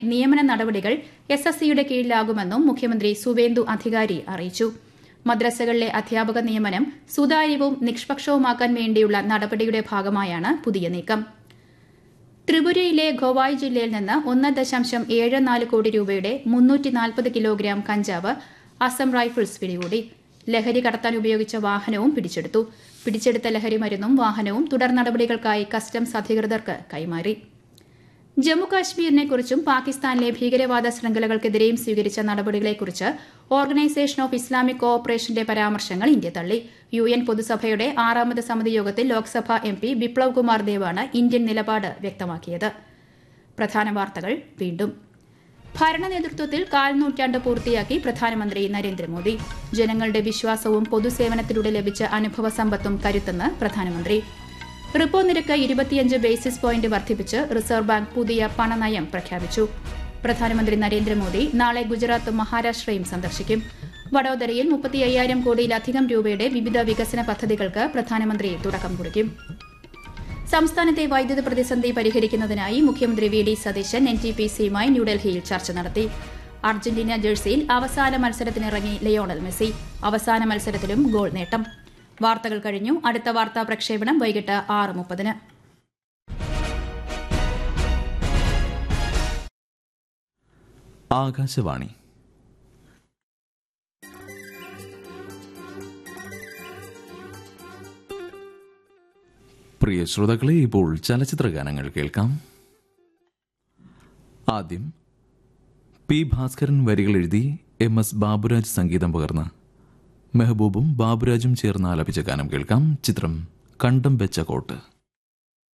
നിയമന നടപടികൾ S S സിയുടെ കീഴിലാകുമെന്നും മുഖ്യമന്ത്രി സുവേന്ദു അധികാരി അറിയിച്ചു മദ്രസകളിലെ അധ്യാപക നിയമനം സുതാര്യവും നിഷ്പക്ഷവുമാക്കാൻ വേണ്ടിയുള്ള നടപടിയുടെ ഭാഗമായാണ് പുതിയ നീക്കം ത്രിപുരയിലെ ഖൊവായ് ജില്ലയിൽ നിന്ന് ഒന്ന് ദശാംശം ഏഴ് നാല് കോടി രൂപയുടെ മുന്നൂറ്റി നാൽപ്പത് കിലോഗ്രാം കഞ്ചാവ് അസം റൈഫിൾസ് പിടികൂടി ലഹരി കടത്താൻ ഉപയോഗിച്ച വാഹനവും പിടിച്ചെടുത്തു പിടിച്ചെടുത്ത ലഹരി മരുന്നും വാഹനവും തുടർ നടപടികൾക്കായി കസ്റ്റംസ് അധികൃതർക്ക് കൈമാറി ജമ്മുകാശ്മീരിനെക്കുറിച്ചും പാകിസ്ഥാനിലെ ഭീകരവാദ ശൃംഖലകൾക്കെതിരെയും സ്വീകരിച്ച നടപടികളെക്കുറിച്ച് ഓർഗനൈസേഷൻ ഓഫ് ഇസ്ലാമിക് കോഓപ്പറേഷന്റെ പരാമർശങ്ങൾ ഇന്ത്യ തള്ളി യു എൻ പൊതുസഭയുടെ ആറാമത് സമിതി യോഗത്തിൽ ലോക്സഭാ എം പി ബിപ്ലവ് കുമാർ ദേവാണ് ഇന്ത്യൻ നിലപാട് വ്യക്തമാക്കിയത് പ്രധാന വാർത്തകൾ വീണ്ടും ഭരണ നേതൃത്വത്തിൽ കാൽ നൂറ്റാണ്ട് പൂർത്തിയാക്കി പ്രധാനമന്ത്രി നരേന്ദ്രമോദി ജനങ്ങളുടെ വിശ്വാസവും പൊതുസേവനത്തിലൂടെ ലഭിച്ച അനുഭവ സമ്പത്തും കരുത്തെന്ന് പ്രധാനമന്ത്രി റിപ്പോ നിരക്ക് ഇരുപത്തിയഞ്ച് ബേസിസ് പോയിന്റ് വർദ്ധിപ്പിച്ച് റിസർവ് ബാങ്ക് പുതിയ പണനയം പ്രഖ്യാപിച്ചു പ്രധാനമന്ത്രി നരേന്ദ്രമോദി നാളെ ഗുജറാത്തും മഹാരാഷ്ട്രയും സന്ദർശിക്കും വഡോദരയിൽ മുപ്പത്തി അയ്യായിരം കോടിയിലധികം രൂപയുടെ വിവിധ വികസന പദ്ധതികൾക്ക് പ്രധാനമന്ത്രി തുടക്കം കുറിക്കും സംസ്ഥാനത്തെ വൈദ്യുത പ്രതിസന്ധി പരിഹരിക്കുന്നതിനായി മുഖ്യമന്ത്രി V D Satheesan N T P സിയുമായി ന്യൂഡൽഹിയിൽ ചർച്ച നടത്തി അർജന്റീന ജേഴ്സിയിൽ അവസാന മത്സരത്തിനിറങ്ങി ലയോണൽ മെസ്സി അവസാന മത്സരത്തിലും ഗോൾ നേട്ടം വാർത്തകൾ കഴിഞ്ഞു അടുത്ത വാർത്താ പ്രക്ഷേപണം വൈകിട്ട് ആറ് മുപ്പതിന് ആകാശവാണി പ്രിയ ശ്രോതാക്കളെ ഇപ്പോൾ ചലച്ചിത്ര ഗാനങ്ങൾ കേൾക്കാം ആദ്യം പി ഭാസ്കരൻ വരികൾ എഴുതി എം എസ് ബാബുരാജ് സംഗീതം പകർന്ന് മെഹബൂബും ബാബുരാജും ചേർന്ന് ആലപിച്ച ഗാനം കേൾക്കാം ചിത്രം കണ്ടം വെച്ച കോട്ട്